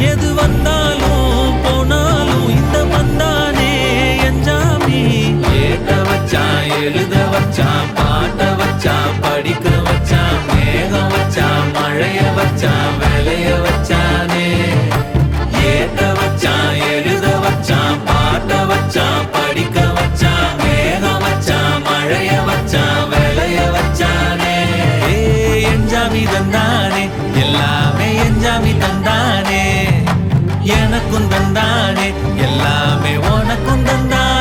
எது வந்தாலும் போனாலும் இந்த மந்தானே எஞ்சாமி ஏட்ட வச்சான் எழுத வச்சான் பாட்ட வச்சான் படிக்க வச்சான் மேகம் வச்சான் மழைய வச்சான் விளைய வச்சானே ஏட்ட வச்சான் எழுத வச்சான் பாட்ட வச்சான் படிக்க வச்சான் மேகம் வச்சான் மழைய வச்சான் விளைய வச்சானே ஏ எஞ்சாமி தந்தானே எல்லாமே எஞ்சாமி தந்தானே எனக்கும் தந்தானே